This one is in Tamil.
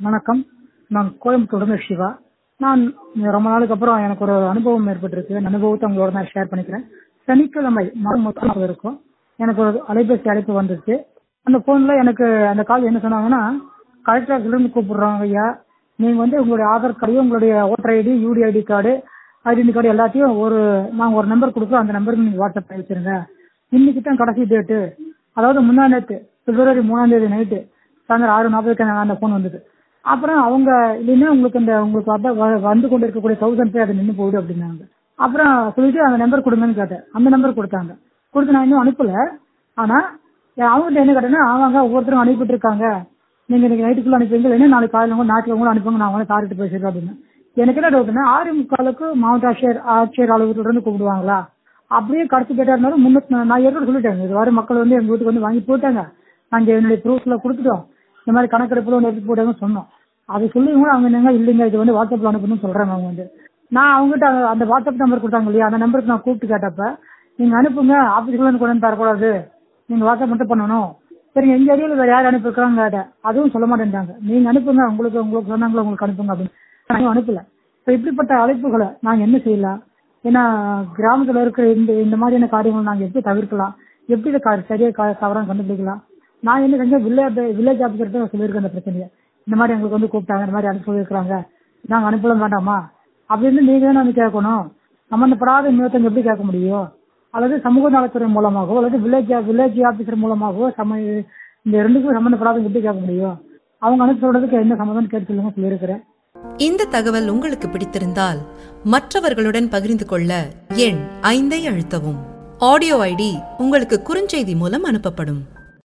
வணக்கம் நான் கோயம்புத்தூர்லேருந்து சிவா நான் ரொம்ப நாளுக்கு அப்புறம் எனக்கு ஒரு அனுபவம் ஏற்பட்டிருக்கு அந்த அனுபவத்தை உங்களோட நான் ஷேர் பண்ணிக்கிறேன் சனிக்கிழமை மாதம் மொத்தம் இருக்கும் எனக்கு ஒரு அலைபேசி அழைப்பு வந்துச்சு அந்த போன்ல எனக்கு அந்த கால் என்ன சொன்னாங்கன்னா கலெக்டர் ஆஃபீஸ்ல இருந்து கூப்பிடுறாங்க ஐயா நீங்க வந்து உங்களுடைய ஆதார் கார்டையும் உங்களுடைய ஓட்டர் ஐடி யூடி ஐடி கார்டு ஐடென்டி கார்டு எல்லாத்தையும் ஒரு நாங்க ஒரு நம்பர் கொடுக்குறோம் அந்த நம்பருக்கு நீங்க வாட்ஸ்அப் பண்ணி வச்சிருங்க இன்னைக்கு தான் கடைசி டேட்டு அதாவது முந்தா நேத்து பிப்ரவரி மூணாம் தேதி நைட்டு சாயந்தரம் ஆறு நாற்பதுக்கு எனக்கு அந்த ஃபோன் வந்தது அப்புறம் அவங்க இல்லைன்னா உங்களுக்கு இந்த உங்களுக்கு வந்த- வ- வந்து கொண்டு இருக்கக்கூடிய தௌசண்ட் பே அது நின்று போகுது அப்படின்னாங்க அப்புறம் சொல்லிட்டு அந்த நம்பர் கொடுங்கன்னு கேட்டேன் அந்த நம்பர் கொடுத்தாங்க கொடுத்து நான் இன்னும் அனுப்பல ஆனா அவங்ககிட்ட என்ன கேட்டேன்னா அவங்க ஒவ்வொருத்தரும் அனுப்பிட்டு இருக்காங்க நீங்க இன்னைக்கு நைட்டுக்குள்ள அனுப்புவீங்க இல்லைன்னா நாளைக்கு காலையில கூட நாட்டுல கூட அனுப்புங்க நான் அவங்கள சாரிட்டு பேசுறேன் அப்படின்னு எனக்கு என்ன டவுட்னா ஆறு முக்காலுக்கு மாவட்ட ஆட்சியர் ஆட்சியர் அலுவலகத்துல இருந்து கூப்பிடுவாங்களா அப்படியே கடைசி டேட்டா இருந்தாலும் முன்னூத்தி நான் ஏற்கனவே சொல்லிட்டேன் இது வர மக்கள் வந்து எங்க வீட்டுக்கு வந்து வாங்கி போட்டாங்க நாங்க என்னுடைய ப்ரூஃப்ல கொடுத்துட்டோம் இந்த மாதிரி கணக்கெடுப்புல ஒன்று எடுத்து போட்டாங்கன்னு சொன்னோம் அது சொல்லியும் அவங்க என்னங்க இல்லைங்க இது வந்து வாட்ஸ்அப்ல அனுப்பணும்னு சொல்றாங்க அவங்க வந்து நான் அவங்ககிட்ட அந்த- அந்த வாட்ஸ்அப் நம்பர் கொடுத்தாங்க இல்லையா அந்த நம்பருக்கு நான் கூப்பிட்டு கேட்டப்ப நீங்க அனுப்புங்க ஆபீஸ்க்குள்ள இருந்து கொண்டு வந்து தரக்கூடாது நீங்க வாட்ஸ்அப் மட்டும் பண்ணணும் சரிங்க எங்க ஏரியால வேற யார் அனுப்பிருக்காங்க கேட்டேன் அதுவும் சொல்ல மாட்டேன்ட்டாங்க நீங்க அனுப்புங்க உங்களுக்கு உங்களுக்கு சொன்னாங்களோ உங்களுக்கு அனுப்புங்க அப்படின்னு நான் அனுப்பல இப்ப இப்படிப்பட்ட அழைப்புகளை நாங்க என்ன செய்யலாம் ஏன்னா கிராமத்துல இருக்கிற இந்த இந்த மாதிரியான காரியங்களை நாங்க எப்படி தவிர்க்கலாம் எப்படி இதை க- சரியா க- தவறாக கண்டுபிடிக்கலாம் நான் என்ன செஞ்சேன் வில்லேஜ் வில்லேஜ் ஆஃபீஸர் சொல்லியிருக்கேன் அந்த பிரச்சனையை இந்த மாதிரி எங்களுக்கு வந்து கூப்பிட்டாங்க இந்த மாதிரி அனுப்பி சொல்லியிருக்காங்க நாங்க அனுப்பலாம் வேண்டாமா அப்படின்னு நீங்க தான் வந்து கேட்கணும் சம்பந்தப்படாத இன்னொருத்தங்க எப்படி கேட்க முடியும் அல்லது சமூக நலத்துறை மூலமாகவோ அல்லது வில்லேஜ் வில்லேஜ் ஆபீசர் மூலமாகவோ சம இந்த ரெண்டுக்கும் சம்பந்தப்படாத எப்படி கேட்க முடியும் அவங்க அனுப்பி சொல்றதுக்கு என்ன சம்மதம் கேட்டு சொல்லுங்க சொல்லியிருக்கிறேன் இந்த தகவல் உங்களுக்கு பிடித்திருந்தால் மற்றவர்களுடன் பகிர்ந்து கொள்ள எண் ஐந்தை அழுத்தவும் ஆடியோ ஐடி உங்களுக்கு குறுஞ்செய்தி மூலம் அனுப்பப்படும்